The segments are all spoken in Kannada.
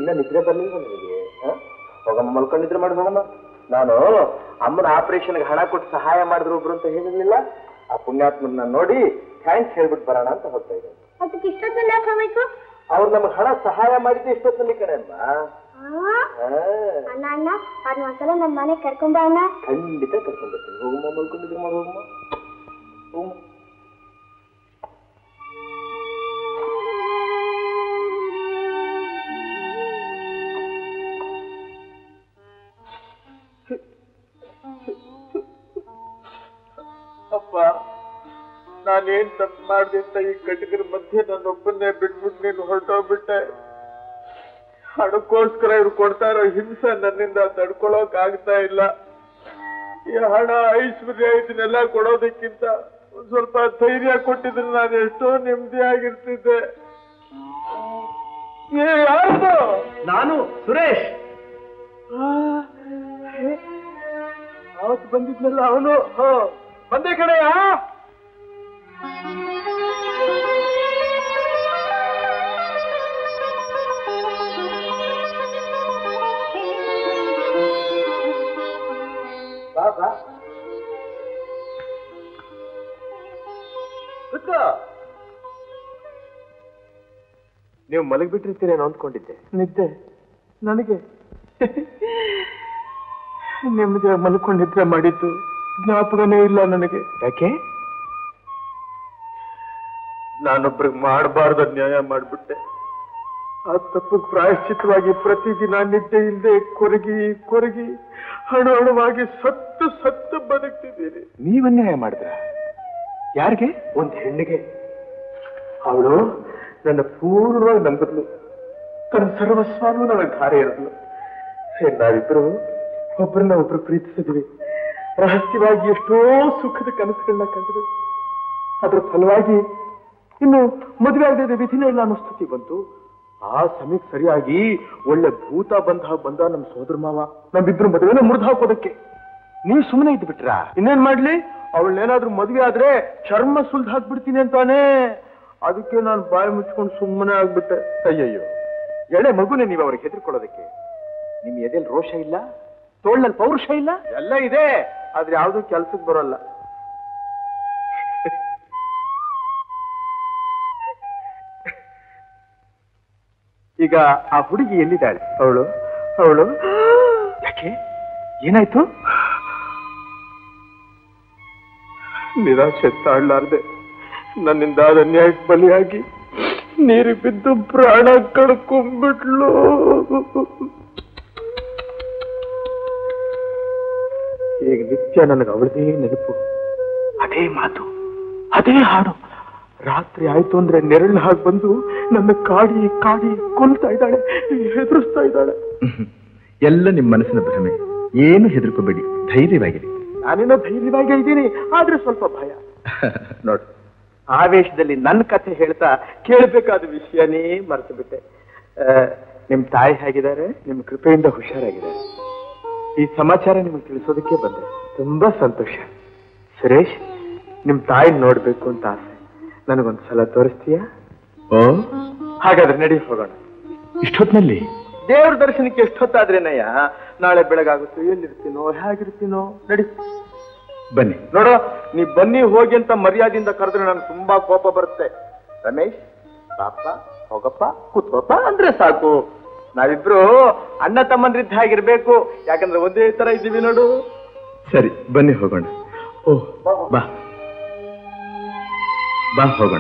ಇನ್ನ ನಿದ್ರೆ ಬರ್ಲಿಲ್ವ ನಿನಗೆ ಹ? ಹೋಗಮ್ಮ ಮಲ್ಕೊಂಡು ನಿದ್ರೆ ಮಾಡಿ ಹೋಗಮ್ಮ ನಾನು ಅಮ್ಮನ ಆಪರೇಷನ್ಗೆ ಹಣ ಕೊಟ್ಟು ಸಹಾಯ ಮಾಡಿದ್ರು ಒಬ್ರು ಅಂತ ಹೇಳಿರ್ಲಿಲ್ಲ ಆ ಪುಣ್ಯಾತ್ಮನ ನೋಡಿ ಥ್ಯಾಂಕ್ಸ್ ಹೇಳ್ಬಿಟ್ಟು ಬರೋಣ ಅಂತ ಹೋಗ್ತಾ ಇದ್ದೇನೆ ಅದಕ್ಕೆ ಇಷ್ಟೊತ್ತಲ್ಲಿ ಯಾಕೆ ಹೋಗ್ಬೇಕು ಅವ್ರು ನಮ್ಗೆ ಹಣ ಸಹಾಯ ಮಾಡಿದ್ದು ಇಷ್ಟೊತ್ತಲ್ಲಿ ಕಡೆ ಅಮ್ಮ ಆ? ಅಣ್ಣ ಅಣ್ಣ ಅದ್ ಒಂದ್ಸಲ ನಮ್ಮ ಮನೆಗೆ ಕರ್ಕೊಂಬ ಅಣ್ಣ ಖಂಡಿತ ಕರ್ಕೊಂಡು ಬರ್ತೀನಿ ಹೋಗಮ್ಮ ಮಲ್ಕೊಂಡಿದ್ರೆ ಮಾಡಿ ಹೋಗಮ್ಮ ಹೋಗಮ್ಮ ಅಪ್ಪ ನಾನೇನ್ ತಪ್ಪು ಮಾಡಿದೆ ಅಂತ ಈ ಕಟಕರ ಮಧ್ಯೆ ನನ್ನೊಬ್ಬನ್ನೇ ಬಿಟ್ಬಿಟ್ಟು ನೀನು ಹೊರಟೋಗ್ಬಿಟ್ಟೆ ಹಣಕ್ಕೋಸ್ಕರ ಇವ್ರು ಕೊಡ್ತಾ ಇರೋ ಹಿಂಸೆ ನನ್ನಿಂದ ತಡ್ಕೊಳಕ್ ಆಗ್ತಾ ಇಲ್ಲ ಈ ಹಣ ಐಶ್ವರ್ಯ ಇದನ್ನೆಲ್ಲ ಕೊಡೋದಕ್ಕಿಂತ ಒಂದ್ ಸ್ವಲ್ಪ ಧೈರ್ಯ ಕೊಟ್ಟಿದ್ರೆ ನಾನು ಎಷ್ಟೋ ನೆಮ್ಮದಿಯಾಗಿರ್ತಿದ್ದೆ ಏ ಯಾರ್ದು ನಾನು ಸುರೇಶ್ ಅವತ್ತು ಬಂದಿದ್ನಲ್ಲ ಅವನು ಹ ಬಂದೆ ಕಡೆಯಾ ಬಾ ಬಾ ಕೂತ್ಕೋ. ನೀವು ಮಲಗಿಬಿಟ್ಟಿರ್ತೀರೇನೋ ಅಂದ್ಕೊಂಡಿದ್ದೆ ನಿದ್ದೆ ನನಗೆ ನೆಮ್ಮದಿ ಮಲ್ಕೊಂಡಿದ್ರೆ ಮಾಡಿದ್ದು ಜ್ಞಾಪಕನೇ ಇಲ್ಲ ನನಗೆ ಯಾಕೆ ನಾನೊಬ್ರಿಗೆ ಮಾಡಬಾರ್ದ ನ್ಯಾಯ ಮಾಡ್ಬಿಟ್ಟೆ ಆ ತಪ್ಪಿಗೆ ಪ್ರಾಯಶ್ಚಿತವಾಗಿ ಪ್ರತಿದಿನ ನಿದ್ದೆ ಇಲ್ಲದೆ ಕೊರಗಿ ಕೊರಗಿ ಹಣ ಹಣವಾಗಿ ಸತ್ತು ಸತ್ತು ಬದುಕ್ತಿದ್ದೀನಿ ನೀವನ್ಯಾಯ ಮಾಡಿದ್ರ ಯಾರಿಗೆ ಒಂದು ಹೆಣ್ಣಿಗೆ ಅವಳು ನನ್ನ ಪೂರ್ಣವಾಗಿ ನಂಬಿದ್ಲು ತನ್ನ ಸರ್ವಸ್ವಾನು ನನಗೆ ಧಾರೆ ಇರದ್ಲು ನಾವಿಬ್ರು ಒಬ್ಬರನ್ನ ಒಬ್ರು ಪ್ರೀತಿಸಿದ್ವಿ ರಹಸ್ಯವಾಗಿ ಎಷ್ಟೋ ಸುಖದ ಕನಸುಗಳನ್ನ ಕಂಡಿದ್ವಿ ಅದ್ರ ಫಲವಾಗಿ ಇನ್ನು ಮದುವೆ ಆಗದ ವಿಧಿನೇ ಇಲ್ಲ ಅನ್ನೋ ಸ್ಥಿತಿ ಬಂತು ಆ ಸಮಯಕ್ಕೆ ಸರಿಯಾಗಿ ಒಳ್ಳೆ ಭೂತ ಬಂದ ಬಂದ ನಮ್ಮ ಸೋದರ ಮಾವ ನಮ್ಮಿಬ್ರು ಮದುವೆನ ಮುರಿದು ಹಾಕೋದಕ್ಕೆ ನೀವು ಸುಮ್ಮನೆ ಇದ್ದು ಬಿಟ್ರಾ ಇನ್ನೇನ್ ಮಾಡ್ಲಿ ಅವಳನ್ನೇನಾದ್ರೂ ಮದುವೆ ಆದ್ರೆ ಚರ್ಮ ಸುಲ್ದು ಹಾಕ್ಬಿಡ್ತೀನಿ ಅಂತಾನೆ ಅದಕ್ಕೆ ನಾನು ಬಾಯಿ ಮುಚ್ಕೊಂಡು ಸುಮ್ಮನೆ ಆಗ್ಬಿಟ್ಟೆ ಅಯ್ಯಯ್ಯೋ ಎಳೆ ಮಗುನೇ ನೀವು ಅವ್ರಿಗೆ ಹೆದರ್ಕೊಳ್ಳೋದಕ್ಕೆ ನಿಮ್ ಎದೆಲ್ ರೋಷ ಇಲ್ಲ ತೋಳ್ನಲ್ಲಿ ಪೌರುಷ ಇಲ್ಲ ಎಲ್ಲ ಇದೆ ಆದ್ರೆ ಯಾವ್ದು ಕೆಲ್ಸಕ್ಕೆ ಬರೋಲ್ಲ ಈಗ ಆ ಹುಡುಗಿ ಎಲ್ಲಿದ್ದಾಳೆ ಅವಳು ಅವಳು ಯಾಕೆ ಏನಾಯ್ತು ನಿರಾಶೆ ತಾಳ್ಲಾರ್ದೆ ನನ್ನಿಂದ ಆದ ನ್ಯಾಯಕ್ಕೆ ಬಲಿಯಾಗಿ ನೀರು ಬಿದ್ದು ಪ್ರಾಣ ಕಳ್ಕೊಂಡ್ಬಿಟ್ಲು ಈಗ ನಿತ್ಯ ನನಗೆ ಅವಳದೇ ನೆನಪು ಅದೇ ಮಾತು ಅದೇ ಹಾಡು ರಾತ್ರಿ ಆಯ್ತು ಅಂದ್ರೆ ನೆರಳು ಹಾಗೆ ಬಂದು ನನ್ನ ಕಾಡಿ ಕಾಡಿ ಕೊಲ್ತಾ ಇದ್ದಾಳೆ ಹೆದರಿಸ್ತಾ ಇದ್ದಾಳೆ ಎಲ್ಲ ನಿಮ್ಮ ಮನಸ್ಸಿನ ಭ್ರಮೆ ಏನು ಹೆದರ್ಕೋಬೇಡಿ ಧೈರ್ಯವಾಗಿರಿ ನಾನೇನೋ ಧೈರ್ಯವಾಗಿ ಇದ್ದೀನಿ ಆದ್ರೆ ಸ್ವಲ್ಪ ಭಯ ನೋಡು ಆವೇಶದಲ್ಲಿ ನನ್ನ ಕಥೆ ಹೇಳ್ತಾ ಕೇಳಬೇಕಾದ ವಿಷಯನೇ ಮರೆತು ಬಿಟ್ಟೆ ಆ, ನಿಮ್ ತಾಯಿ ಹೇಗಿದ್ದಾರೆ ನಿಮ್ ಕೃಪೆಯಿಂದ ಹುಷಾರಾಗಿದ್ದಾರೆ ಈ ಸಮಾಚಾರ ನಿಮಗೆ ತಿಳಿಸೋದಕ್ಕೆ ಬಂದೆ ತುಂಬಾ ಸಂತೋಷ ಸುರೇಶ್ ನಿಮ್ ತಾಯಿ ನೋಡ್ಬೇಕು ಅಂತ ಆಸೆ ನನಗೊಂದ್ಸಲ ತೋರಿಸ್ತೀಯಾ ಓ ಹಾಗಾದ್ರೆ ನಡಿ ಹೋಗೋಣ ಇಷ್ಟೊತ್ನಲ್ಲಿ ದೇವ್ರ ದರ್ಶನಕ್ಕೆ ಎಷ್ಟೊತ್ತಾದ್ರೇನಯ್ಯ ನಾಳೆ ಬೆಳಗಾಗುತ್ತೋ ಎಲ್ಲಿರ್ತೀನೋ ಹೇಗಿರ್ತೀನೋ ನಡಿ ಬನ್ನಿ ನೋಡು ನೀ ಬನ್ನಿ ಹೋಗಿ ಅಂತ ಮರ್ಯಾದೆಯಿಂದ ಕರೆದ್ರೆ ನನಗೆ ತುಂಬಾ ಕೋಪ ಬರುತ್ತೆ ರಮೇಶ್ ಬಾಪ ಹೋಗಪ್ಪ ಕೂತ್ಕೋಪ್ಪ ಅಂದ್ರೆ ಸಾಕು ನಾವಿಬ್ರು ಅಣ್ಣ ತಮ್ಮಂದ್ರಿದ್ದ ಹಾಗಿರ್ಬೇಕು ಯಾಕಂದ್ರೆ ಒಂದೇ ತರ ಇದ್ದೀವಿ ನೋಡು ಸರಿ ಬನ್ನಿ ಹೋಗೋಣ ಓ ಬಾ ಬಾ ಹೋಗೋಣ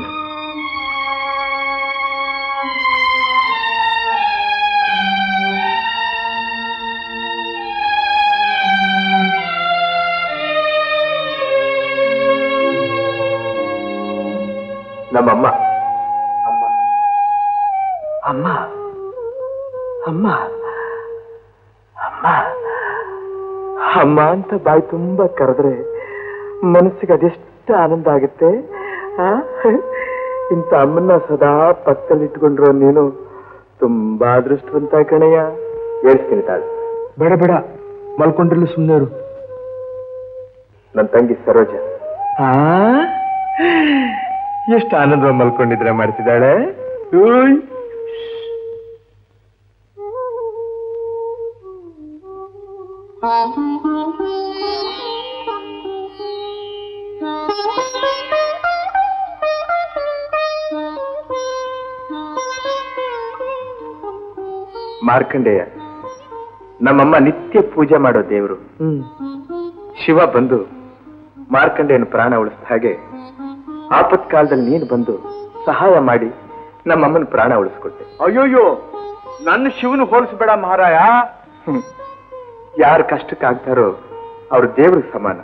ನಮ್ಮಮ್ಮ ಅಮ್ಮ ಅಮ್ಮ ಅಮ್ಮ ಅಮ್ಮ ಅಮ್ಮ ಅಂತ ಬಾಯಿ ತುಂಬಾ ಕರೆದ್ರೆ ಮನಸ್ಸಿಗೆ ಅದೆಷ್ಟು ಆನಂದ ಆಗುತ್ತೆ ಆ? ಇಂಥ ಅಮ್ಮನ್ನ ಸದಾ ಪಕ್ಕದಲ್ಲಿ ಇಟ್ಕೊಂಡ್ರು ನೀನು ತುಂಬಾ ಅದೃಷ್ಟವಂತ ಕಣಯ್ಯ ಹೇಳ್ತೀನಿ ತಾಳು ಬೇಡ ಬೇಡ ಮಲ್ಕೊಂಡ್ರಲ್ಲ ಸುಮ್ಮನೆ ನನ್ನ ತಂಗಿ ಸರೋಜ ಆ ಎಷ್ಟು ಆನಂದ ಮಲ್ಕೊಂಡಿದ್ರೆ ಮಾಡ್ತಿದ್ದಾಳೆ ಮಾರ್ಕಂಡೇಯ ನಮ್ಮಮ್ಮ ನಿತ್ಯ ಪೂಜೆ ಮಾಡೋ ದೇವರು ಶಿವ ಬಂದು ಮಾರ್ಕಂಡೇಯನ ಪ್ರಾಣ ಉಳಿಸಿದ ಹಾಗೆ ಆಪತ್ಕಾಲದಲ್ಲಿ ನೀನು ಬಂದು ಸಹಾಯ ಮಾಡಿ ನಮ್ಮಮ್ಮನ ಪ್ರಾಣ ಉಳಿಸ್ಕೊಟ್ಟೆ ಅಯ್ಯೋಯ್ಯೋ ನನ್ನ ಶಿವನು ಹೋಲಿಸ್ಬೇಡ ಮಹಾರಾಯ ಯಾರು ಕಷ್ಟಕ್ಕಾಗ್ತಾರೋ ಅವ್ರ ದೇವ್ರಿಗೆ ಸಮಾನ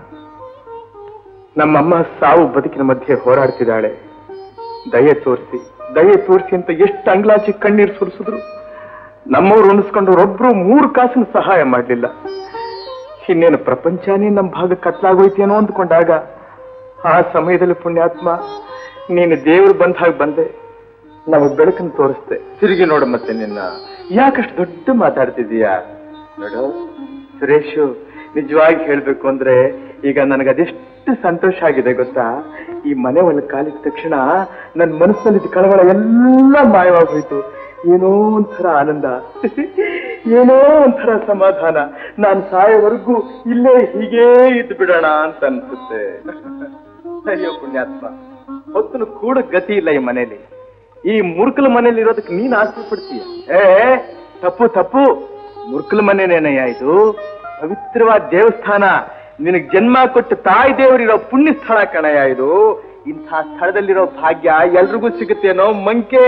ನಮ್ಮಮ್ಮ ಸಾವು ಬದುಕಿನ ಮಧ್ಯೆ ಹೋರಾಡ್ತಿದ್ದಾಳೆ ದಯೆ ತೋರಿಸಿ ದಯೆ ತೋರಿಸಿ ಅಂತ ಎಷ್ಟು ಅಂಗ್ಲಾಚಿ ಕಣ್ಣೀರು ಸುರಿಸಿದ್ರು ನಮ್ಮವ್ರು ಉಣಿಸ್ಕೊಂಡವ್ರೊಬ್ರು ಮೂರು ಕಾಸಿನ ಸಹಾಯ ಮಾಡಲಿಲ್ಲ ಇನ್ನೇನು ಪ್ರಪಂಚನೇ ನಮ್ಮ ಭಾಗ ಕತ್ಲಾಗೋಯ್ತೇನೋ ಅಂದ್ಕೊಂಡಾಗ ಆ ಸಮಯದಲ್ಲಿ ಪುಣ್ಯಾತ್ಮ ನೀನು ದೇವ್ರು ಬಂದ ಹಾಗೆ ಬಂದೆ ನಮಗ್ ಬೆಳಕನ್ನು ತೋರಿಸ್ದೆ ತಿರುಗಿ ನೋಡು ಮತ್ತೆ ನಿನ್ನ ಯಾಕಷ್ಟು ದೊಡ್ಡ ಮಾತಾಡ್ತಿದೀಯಾ ನೋಡು ಸುರೇಶು ನಿಜವಾಗಿ ಹೇಳ್ಬೇಕು ಅಂದ್ರೆ ಈಗ ನನಗೆ ಅದೆಷ್ಟು ಸಂತೋಷ ಆಗಿದೆ ಗೊತ್ತಾ ಈ ಮನೆ ಒಳಗೆ ಕಾಲಿದ ತಕ್ಷಣ ನನ್ನ ಮನಸ್ಸಿನಲ್ಲಿ ಕಳವಳ ಎಲ್ಲ ಮಾಯವಾಗೋಯ್ತು ಏನೋ ಒಂಥರ ಆನಂದ ಏನೋ ಒಂಥರ ಸಮಾಧಾನ ನಾನು ಸಾಯೋವರೆಗೂ ಇಲ್ಲೇ ಹೀಗೇ ಇದ್ದು ಬಿಡೋಣ ಅಂತ ಅನ್ಸುತ್ತೆ ಅಯ್ಯೋ ಪುಣ್ಯಾತ್ಮ ಹೊತ್ತನು ಕೂಡ ಗತಿ ಇಲ್ಲ ಈ ಮನೇಲಿ ಈ ಮುರುಕಲ ಮನೇಲಿ ಇರೋದಕ್ಕೆ ನೀನ್ ಆಸೆ ಪಡ್ತೀಯ ಏ ತಪ್ಪು ತಪ್ಪು ಮುರುಕಲ ಮನೆನೇನಯ್ಯ ಇದು ಪವಿತ್ರವಾದ ದೇವಸ್ಥಾನ ನಿನಗ್ ಜನ್ಮ ಕೊಟ್ಟು ತಾಯಿ ದೇವರಿರೋ ಪುಣ್ಯ ಸ್ಥಳ ಕಣಯ್ಯ ಇದು ಇಂಥ ಸ್ಥಳದಲ್ಲಿರೋ ಭಾಗ್ಯ ಎಲ್ರಿಗೂ ಸಿಗುತ್ತೇನೋ ಮಂಕೆ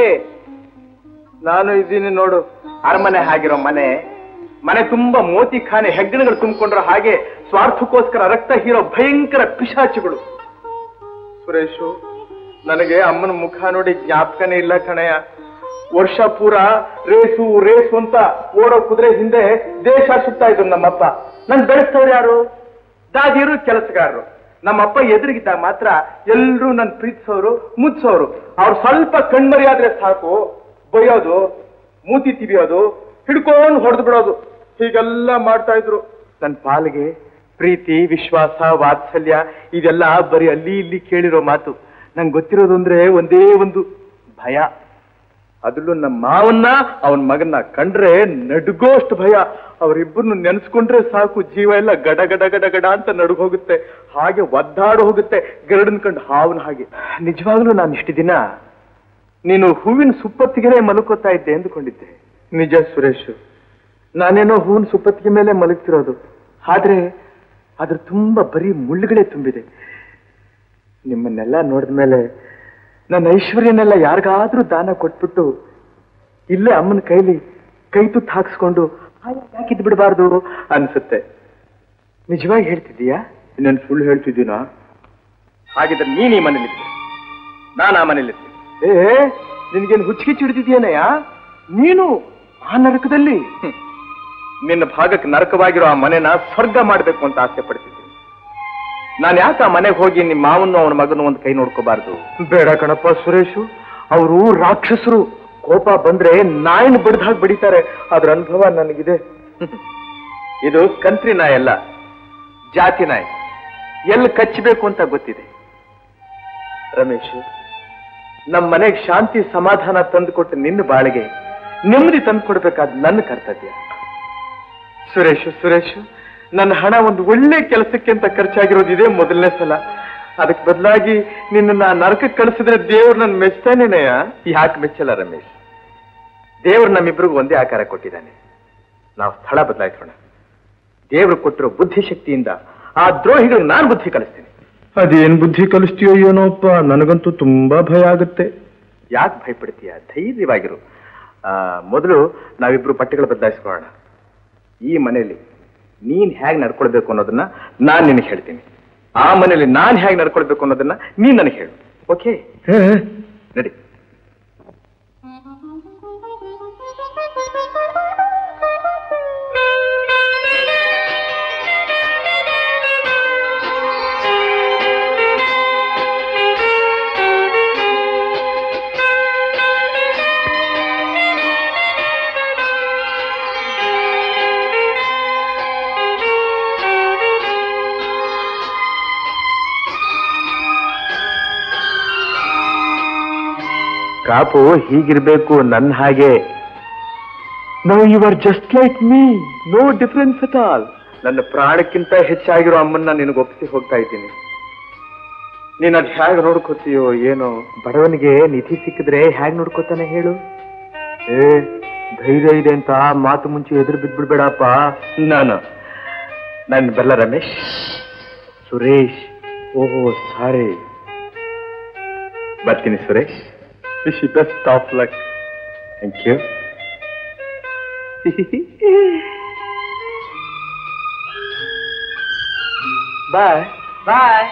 ನಾನು ಇದ್ದೀನಿ ನೋಡು ಅರಮನೆ ಆಗಿರೋ ಮನೆ ಮನೆ ತುಂಬಾ ಮೋತಿ ಖಾನೆ ಹೆಗ್ಗಣಗಳು ತುಂಬಿಕೊಂಡ್ರ ಹಾಗೆ ಸ್ವಾರ್ಥಕ್ಕೋಸ್ಕರ ರಕ್ತ ಹೀರೋ ಭಯಂಕರ ಪಿಶಾಚಿಗಳು ಸುರೇಶು ನನಗೆ ಅಮ್ಮನ ಮುಖ ನೋಡಿ ಜ್ಞಾಪಕನೇ ಇಲ್ಲ ಕಣಯ್ಯ ವರ್ಷ ಪೂರ ರೇಸು ರೇಸು ಅಂತ ಓಡೋ ಕುದುರೆ ಹಿಂದೆ ದೇಶ ಸುತ್ತಾ ಇದ್ರು ನಮ್ಮಪ್ಪ ನನ್ ಬೆಳೆಸ್ತವ್ರು ಯಾರು ದಾದಿಯರು ಕೆಲಸಗಾರರು ನಮ್ಮಪ್ಪ ಎದುರಿಗಿದ್ದಾಗ ಮಾತ್ರ ಎಲ್ರೂ ನನ್ ಪ್ರೀತಿಸೋರು ಮುಚ್ಚೋರು ಅವ್ರು ಸ್ವಲ್ಪ ಕಣ್ಮರಿಯಾದ್ರೆ ಸಾಕು ಬೈಯೋದು ಮೂತಿ ತಿವಿಯೋದು ಹಿಡ್ಕೊಂಡು ಹೊಡೆದು ಬಿಡೋದು ಹೀಗೆಲ್ಲ ಮಾಡ್ತಾ ಇದ್ರು ನನ್ನ ಪಾಲಿಗೆ ಪ್ರೀತಿ ವಿಶ್ವಾಸ ವಾತ್ಸಲ್ಯ ಇದೆಲ್ಲ ಬರೀ ಅಲ್ಲಿ ಇಲ್ಲಿ ಕೇಳಿರೋ ಮಾತು ನಂಗೆ ಗೊತ್ತಿರೋದು ಅಂದ್ರೆ ಒಂದೇ ಒಂದು ಭಯ ಅದ್ರಲ್ಲೂ ನಮ್ಮ ಮಾವನ್ನ ಅವನ ಮಗನ್ನ ಕಂಡ್ರೆ ನಡುಗೋಷ್ಟು ಭಯ ಅವರಿಬ್ಬರನ್ನು ನೆನೆಸ್ಕೊಂಡ್ರೆ ಸಾಕು ಜೀವ ಎಲ್ಲ ಗಡ ಗಡ ಗಡ ಗಡ ಅಂತ ನಡುಗ್ ಹೋಗುತ್ತೆ ಹಾಗೆ ಒದ್ದಾಡು ಹೋಗುತ್ತೆ ಗರಡನ್ ಕಂಡು ಹಾವನ ಹಾಗೆ ನಿಜವಾಗ್ಲೂ ನಾನು ಇಷ್ಟು ದಿನ ನೀನು ಹೂವಿನ ಸುಪ್ಪತ್ತಿಗೆನೆ ಮಲ್ಕೋತಾ ಇದ್ದೆ ಎಂದುಕೊಂಡಿದ್ದೆ ನಿಜ ಸುರೇಶ್ ನಾನೇನೋ ಹೂವಿನ ಸುಪ್ಪತ್ತಿಗೆ ಮೇಲೆ ಮಲಗ್ತಿರೋದು ಆದ್ರೆ ಅದ್ರ ತುಂಬಾ ಬರೀ ಮುಳ್ಳುಗಳೇ ತುಂಬಿದೆ ನಿಮ್ಮನ್ನೆಲ್ಲ ನೋಡಿದ ಮೇಲೆ ನನ್ನ ಐಶ್ವರ್ಯನೆಲ್ಲ ಯಾರಿಗಾದ್ರೂ ದಾನ ಕೊಟ್ಬಿಟ್ಟು ಇಲ್ಲೇ ಅಮ್ಮನ ಕೈಲಿ ಕೈ ತುತ್ತು ಹಾಕ್ಸ್ಕೊಂಡು ಯಾಕಿದ್ ಬಿಡಬಾರ್ದು ಅನ್ಸುತ್ತೆ ನಿಜವಾಗಿ ಹೇಳ್ತಿದ್ದೀಯಾ ನಾನು ಸುಳ್ಳು ಹೇಳ್ತಿದ್ದೀನಾ ಹಾಗಿದ್ರೆ ನೀನ್ ಈ ಮನೇಲಿದ್ದೆ ನಾನು ಆ ಮನೇಲಿದ್ದೆ ಏ ನಿನ್ಗೇನು ಹುಚ್ಚಿಗೆ ಹಿಡಿದಿದ್ಯೇನಯ್ಯ ನೀನು ಆ ನರಕದಲ್ಲಿ ಹ್ಮ್. ನಿನ್ನ ಭಾಗಕ್ಕೆ ನರಕವಾಗಿರೋ ಆ ಮನೆನ ಸ್ವರ್ಗ ಮಾಡ್ಬೇಕು ಅಂತ ಆಸೆ ಪಡ್ತಿದ್ದೀನಿ ನಾನು ಯಾಕೆ ಆ ಮನೆಗೆ ಹೋಗಿ ನಿಮ್ಮ ಮಾವನು ಅವನ ಮಗನು ಒಂದು ಕೈ ನೋಡ್ಕೋಬಾರ್ದು ಬೇಡ ಕಣಪ್ಪ ಸುರೇಶು ಅವರು ರಾಕ್ಷಸರು ಕೋಪ ಬಂದ್ರೆ ನಾಯಿನ ಬಡ್ದಾಗ ಬಡಿತಾರೆ ಅದ್ರ ಅನುಭವ ನನಗಿದೆ ಇದು ಕಂತ್ರಿ ನಾಯಿ ಅಲ್ಲ ಜಾತಿ ನಾಯಿ ಎಲ್ಲಿ ಕಚ್ಚಬೇಕು ಅಂತ ಗೊತ್ತಿದೆ ರಮೇಶ್ ನಮ್ಮ ಮನೆಗೆ ಶಾಂತಿ ಸಮಾಧಾನ ತಂದುಕೊಟ್ಟು ನಿನ್ನ ಬಾಳಿಗೆ ನೆಮ್ಮದಿ ತಂದುಕೊಡ್ಬೇಕಾದ ನನ್ನ ಕರ್ತವ್ಯ ಸುರೇಶ್ ಸುರೇಶ್ ನನ್ನ ಹಣ ಒಂದು ಒಳ್ಳೆ ಕೆಲಸಕ್ಕೆ ಅಂತ ಖರ್ಚಾಗಿರೋದು ಇದೇ ಮೊದಲನೇ ಸಲ ಅದಕ್ಕೆ ಬದಲಾಗಿ ನಿನ್ನ ನರಕಕ್ಕೆ ಕಳಿಸಿದ್ರೆ ದೇವ್ರು ನನ್ನ ಮೆಚ್ತಾನೇನಯ್ಯ ಯಾಕೆ ಮೆಚ್ಚಲ್ಲ ರಮೇಶ್ ದೇವ್ರು ನಮ್ಮಿಬ್ರಿಗೂ ಒಂದೇ ಆಕಾರ ಕೊಟ್ಟಿದ್ದಾನೆ ನಾವು ಸ್ಥಳ ಬದಲಾಯಿಸೋಣ ದೇವ್ರು ಕೊಟ್ಟಿರೋ ಬುದ್ಧಿಶಕ್ತಿಯಿಂದ ಆ ದ್ರೋಹಿಗಳಿಗೆ ನಾನು ಬುದ್ಧಿ ಕಲಿಸ್ತೀನಿ ಅದೇನ್ ಬುದ್ಧಿ ಕಲಿಸ್ತೀಯೋ ಏನೋಪ್ಪ ನನಗಂತೂ ತುಂಬಾ ಭಯ ಆಗುತ್ತೆ ಯಾಕೆ ಭಯಪಡ್ತೀಯ ಧೈರ್ಯವಾಗಿರು ಆ, ಮೊದಲು ನಾವಿಬ್ರು ಬಟ್ಟೆಗಳು ಬದಲಾಯಿಸ್ಕೊಳ್ಳೋಣ ಈ ಮನೆಯಲ್ಲಿ ನೀನ್ ಹೇಗೆ ನಡ್ಕೊಳ್ಬೇಕು ಅನ್ನೋದನ್ನ ನಾನ್ ನಿನಗೆ ಹೇಳ್ತೀನಿ ಆ ಮನೆಯಲ್ಲಿ ನಾನ್ ಹೇಗೆ ನಡ್ಕೊಳ್ಬೇಕು ಅನ್ನೋದನ್ನ ನೀನ್ ನನಗೆ ಹೇಳು ಓಕೆ ಹೇ ನಡಿ ಕಾಪು ಹೀಗಿರ್ಬೇಕು ನನ್ನ ಹಾಗೆ no you are just like me no difference at all ನನ್ನ ಪ್ರಾಣಕ್ಕಿಂತ ಹೆಚ್ಚಾಗಿರೋ ಅಮ್ಮನ್ನ ನಿನಗೆ ಒಪ್ಪಿಸಿ ಹೋಗ್ತಾ ಇದ್ದೀನಿ ನೀನ್ ಅದ್ ಹೇಗೆ ನೋಡ್ಕೋತೀಯೋ ಏನೋ ಬಡವನಿಗೆ ನಿಧಿ ಸಿಕ್ಕಿದ್ರೆ ಹೇಗೆ ನೋಡ್ಕೋತಾನೆ ಹೇಳು ಏ ಧೈರ್ಯ ಇದೆ ಅಂತ ಮಾತು ಮುಂಚೆ ಎದುರು ಬಿದ್ಬಿಡ್ಬೇಡಪ್ಪ ನಾನು ನನ್ನ ಬೆಲ್ಲ ರಮೇಶ್ ಸುರೇಶ್ ಓಹೋ ಸಾರಿ ಬರ್ತೀನಿ Suresh wish best of luck thank you bye bye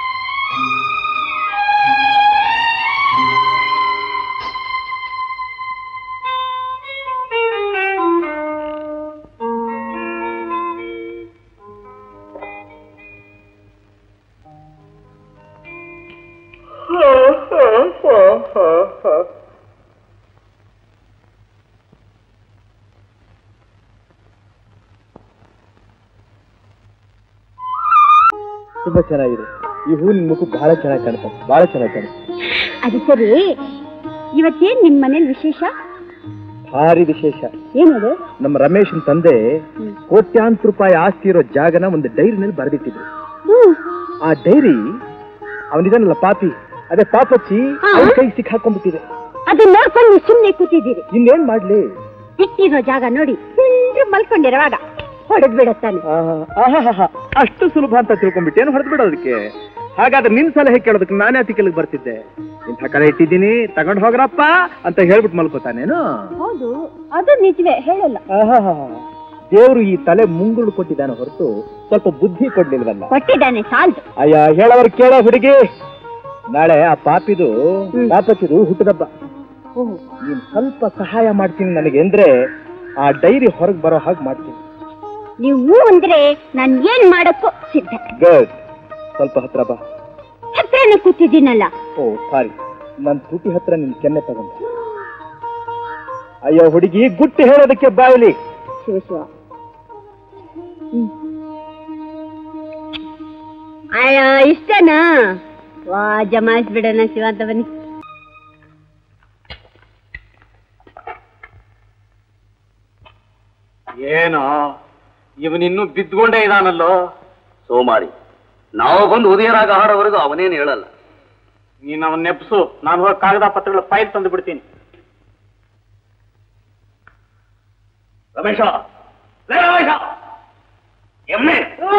ತುಂಬಾ ಚೆನ್ನಾಗಿದೆ ಈ ಹೂ ನಿನ್ ಮುಖ ಬಹಳ ಚೆನ್ನಾಗಿ ಕಾಣುತ್ತೆ ಬಹಳ ಚೆನ್ನಾಗಿ ಕಾಣುತ್ತೆ ಅದು ಸರಿ ಇವತ್ತೇನ್ ನಿಮ್ ಮನೇಲಿ ವಿಶೇಷ ಭಾರಿ ವಿಶೇಷ ಏನದು ನಮ್ಮ ರಮೇಶನ್ ತಂದೆ ಕೋಟ್ಯಾಂತರ ರೂಪಾಯಿ ಆಸ್ತಿ ಇರೋ ಜಾಗನ ಒಂದು ಡೈರಿನಲ್ಲಿ ಬರೆದಿಟ್ಟಿದ್ರು ಹ್ಮ್ ಆ ಡೈರಿ ಅವನಿದಾನಲ್ಲ ಪಾಪಿ ಅದೇ ಪಾಪಚ್ಚಿ ಹಾ. ಅವನ ಕೈ ಸಿಕ್ಕಾಕೊಂಡ್ಬಿಟ್ಟಿದೆ ಅದನ್ನ ನೋಡ್ಕೊಂಡು ಸುಮ್ನೆ ಕೂತಿದ್ದೀರಿ ಇನ್ನೇನ್ ಮಾಡ್ಲಿ ಇಟ್ಟಿರೋ ಜಾಗ ನೋಡಿ ಹಿಂದೆ ಮಲ್ಕೊಂಡಿರುವಾಗ ಹೊಡೆದ್ ಬಿಡತ್ತಾನೆ ಆಹಾಹಾಹಾ. ಅಷ್ಟು ಸುಲಭ ಅಂತ ತಿಳ್ಕೊಂಡ್ಬಿಟ್ಟು ಏನು ಹೊಡೆದು ಬಿಡೋದಕ್ಕೆ ಹಾಗಾದ್ರೆ ನಿನ್ ಸಲಹೆ ಕೇಳೋದಕ್ಕೆ ನಾನೇ ಅತಿ ಕೆಳಗೆ ಬರ್ತಿದ್ದೆ ಇಂಥ ಕಡೆ ಇಟ್ಟಿದ್ದೀನಿ ತಗೊಂಡ್ ಹೋಗ್ರಪ್ಪ ಅಂತ ಹೇಳ್ಬಿಟ್ಟು ಮಲ್ಕೋತಾನೇನು ಹೌದು ಅದು ನಿಜವೇ ಹೇಳಲ್ಲ ದೇವರು ಈ ತಲೆ ಮುಂಗುಳು ಕೊಟ್ಟಿದ್ದಾನೆ ಹೊರತು ಸ್ವಲ್ಪ ಬುದ್ಧಿ ಕೊಡ್ಲಿಲ್ವಲ್ಲ ಕೊಟ್ಟಿದ್ದಾನೆ ಸಾಲ್ದು ಅಯ್ಯ ಹೇಳೋರು ಕೇಳೋ ಹುಡುಗಿ ನಾಳೆ ಆ ಪಾಪಿದು ಪಾಪಚ್ಚಿದು ಹುಟ್ಟದಬ್ಬ ನೀನ್ ಸ್ವಲ್ಪ ಸಹಾಯ ಮಾಡ್ತೀನಿ ನನಗೆ ಅಂದ್ರೆ ಆ ಡೈರಿ ಹೊರಗೆ ಬರೋ ಹಾಗೆ ಮಾಡ್ತೀನಿ ನೀವು ಹೂ ಅಂದ್ರೆ ನಾನ್ ಏನ್ ಮಾಡಕ್ಕೂ ಸಿದ್ಧ ಗುಡ್ ಸ್ವಲ್ಪ ಹತ್ರ ಬಾ ಹತ್ರನೇ ಕೂತಿದ್ದೀನಲ್ಲ ಓ ಸಾರಿ ನನ್ ತುಟಿ ಹತ್ರ ನಿನ್ ಕೆನ್ನೆ ತಗೊಂಡ ಅಯ್ಯೋ ಹುಡುಗಿ ಗುಟ್ಟು ಹೇಳೋದಕ್ಕೆ ಬಾಯಲಿ ಶಿವ ಶಿವ ಹ್ಮ್. ಅಯ್ಯ ಇಷ್ಟನಾ ವಾ ಜಮಾಯಿಸ್ಬಿಡೋಣ ಶಿವ ಅಂತ ಬನ್ನಿ ಏನೋ ಇವನಿನ್ನೂ ಬಿದ್ಕೊಂಡೇ ಇದಾನಲ್ಲೋ ಸೋಮಾರಿ ನಾವು ಬಂದು ಉದಯರಾಗ ಹಾಡೋವರೆಗೂ ಅವನೇನು ಹೇಳಲ್ಲ ನೀನು ಅವನ್ ನೆಪ್ಸು ನಾನು ಹೋಗಿ ಕಾಗದ ಪತ್ರಗಳ ಫೈಲ್ ತಂದು ಬಿಡ್ತೀನಿ ರಮೇಶ ಲೇ ರಮೇಶ ಎಮ್ಮೆ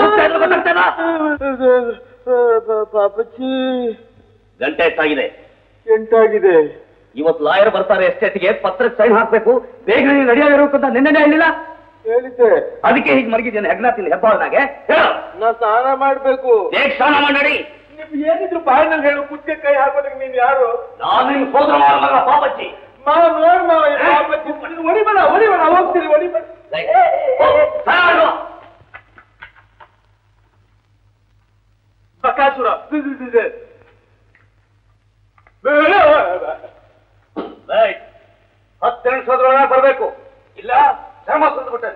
ಪಾಪಚ್ಚಿ ಗಂಟೆ ಎಷ್ಟಾಗಿದೆ ಎಂಟಾಗಿದೆ ಇವತ್ತು ಲಾಯರ್ ಬರ್ತಾರೆ ಎಸ್ಟೇಟ್ಗೆ ಪತ್ರಕ್ಕೆ ಸೈನ್ ಹಾಕ್ಬೇಕು ಬೇಗ ನೀನು ನಡೆಯಾಗಿರ್ಬೇಕು ಅಂತ ನಿನ್ನೆ ಹೇಳಿಲ್ಲ ಹೇಳಿದ್ದೆ ಅದಕ್ಕೆ ಹೀಗೆ ಮಲಗಿದ್ದೇನೆ ಹೆಗ್ನಾತಿಲ್ಲ ಹೆಬ್ಬಾಳ್ನಾಗೆ ಹೇಳು ನಾ ಸ್ನಾನ ಮಾಡ್ಬೇಕು ಬೇಗ ಸ್ನಾನ ಮಾಡಿ ನಿಮ್ ಏನಿದ್ರು ಬಾಯಿನಲ್ಲಿ ಹೇಳು ಕುತ್ತಿಗೆ ಕೈ ಹಾಕೋದಕ್ಕೆ ನೀನ್ ಯಾರು ನಾನು ನಿನ್ ಸೋದರ ಮಾವ ಮಗ ಪಾಪಚ್ಚಿ ಮಾವ ನೋಡ್ ಮಾವ ಈ ಪಾಪಚ್ಚಿ ಹೊಡಿಬೇಡ ಹೊಡಿಬೇಡ ಹೋಗ್ತೀರಿ ಹೊಡಿಬೇಡ ಲೇ, ಹೋಗ್, ಸ್ನಾನ ಮಾಡು. ಬಕಾಸುರ ಲೇ, ಹತ್ತು ನಿಮಿಷದೊಳಗೆ ಬರಬೇಕು ಇಲ್ಲ ಶ್ರಮ ಸುರಿದ್ಬಿಟ್ಟೆ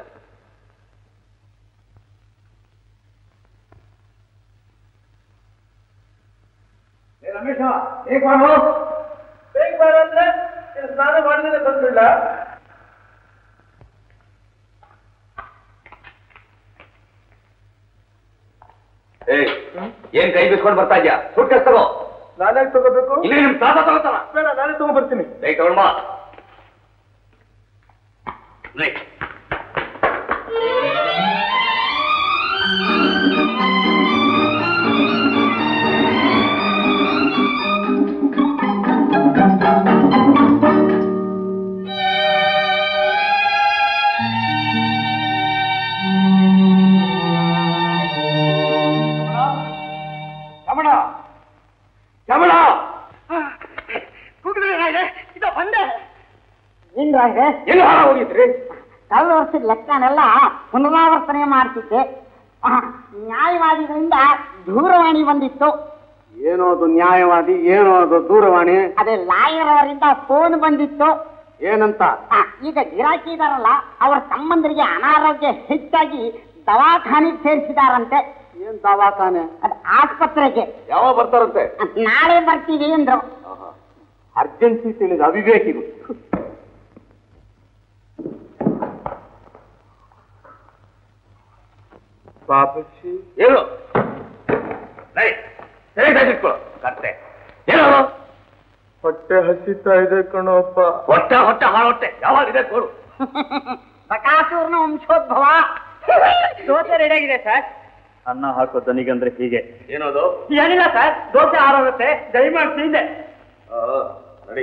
ರಮೇಶ ಹೇಗೆ ಮಾಡು ಬೇಗ ಬಾರ ಅಂದ್ರೆ ನೀನ್ ಸ್ನಾನ ಮಾಡಿದ್ರೆ ಬಂದ್ಬಿಡ್ಲ ಏಯ್ ಏನ್ ಕೈ ಬಿಸ್ಕೊಂಡು ಬರ್ತಾ ಇದ್ಯಾ ಸುಟ್ ತಗೋ ನಾನೇ ತಗೋಬೇಕು ಇಲ್ಲಿ ನಿಮ್ ತಾತ ತಗೋತಾನ ಬೇಡ ನಾನೇ ತಗೊಂಡ್ಬರ್ತೀನಿ ಬೇಗ ತಗೊಂಡ್ ಬಾ ಲೇ. ರಮಣ ರಮಣ ಹಿಂಗಾಗಿ ಎಲ್ಲಿ ಹಾರ ಹೋಗಿದ್ರಿ ಕಳೆದ ವರ್ಷದ ಲೆಕ್ಕನೆಲ್ಲ ಪುನರಾವರ್ತನೆ ಮಾಡ್ತಿದ್ದೆ ಆ, ನ್ಯಾಯವಾದಿಗಳಿಂದ ದೂರವಾಣಿ ಬಂದಿತ್ತು ಏನೋ ಅದು ನ್ಯಾಯವಾದಿ ಏನೋ ಅದು ದೂರವಾಣಿ ಅದೇ ಲಾಯರ್ ಅವರಿಂದ ಫೋನ್ ಬಂದಿತ್ತು ಏನಂತ ಆ, ಈಗ ಗಿರಾಕಿ ಇದಾರಲ್ಲ ಅವರ ಸಂಬಂಧರಿಗೆ ಅನಾರೋಗ್ಯ ಹೆಚ್ಚಾಗಿ ದವಾಖಾನೆಗೆ ಸೇರಿಸಿದಾರಂತೆ ಏನ್ ದವಾಖಾನೆ ಅದು ಆಸ್ಪತ್ರೆಗೆ ಯಾವಾಗ ಬರ್ತಾರಂತೆ ನಾಳೆ ಬರ್ತೀವಿ ಅಂದ್ರು ಅರ್ಜೆನ್ಸಿ ತಿಳಿದ ಅವಿವೇಕಿಗಳು ಪಾಪಚ್ಚಿ ಏನು ನಡಿ, ಸರಿಯಾಗಿ ಇಟ್ಕೊ. ಕತ್ತೆ ಏನು ಹೊಟ್ಟೆ ಹಸಿತಾ ಇದೆ ಕಣೋಪ್ಪ ಹೊಟ್ಟೆ ಹೊಟ್ಟೆ ಹಾಳ ಹೊಟ್ಟೆ ಯಾವಾಗ ಇದೆ ಕೊಡು ಬಕಾಸೂರ್ನ ವಂಶೋದ್ಭವ ದೋಸೆ ರೆಡಿ ಆಗಿದೆ ಸರ್ ಅನ್ನ ಹಾಕೋ ದನಿಗಂದ್ರೆ ಹೀಗೆ ಏನದು ಏನಿಲ್ಲ ಸರ್ ದೋಸೆ ಆರೋಗುತ್ತೆ ದಯಮಾಡಿ ತಿಂದೆ ನಡಿ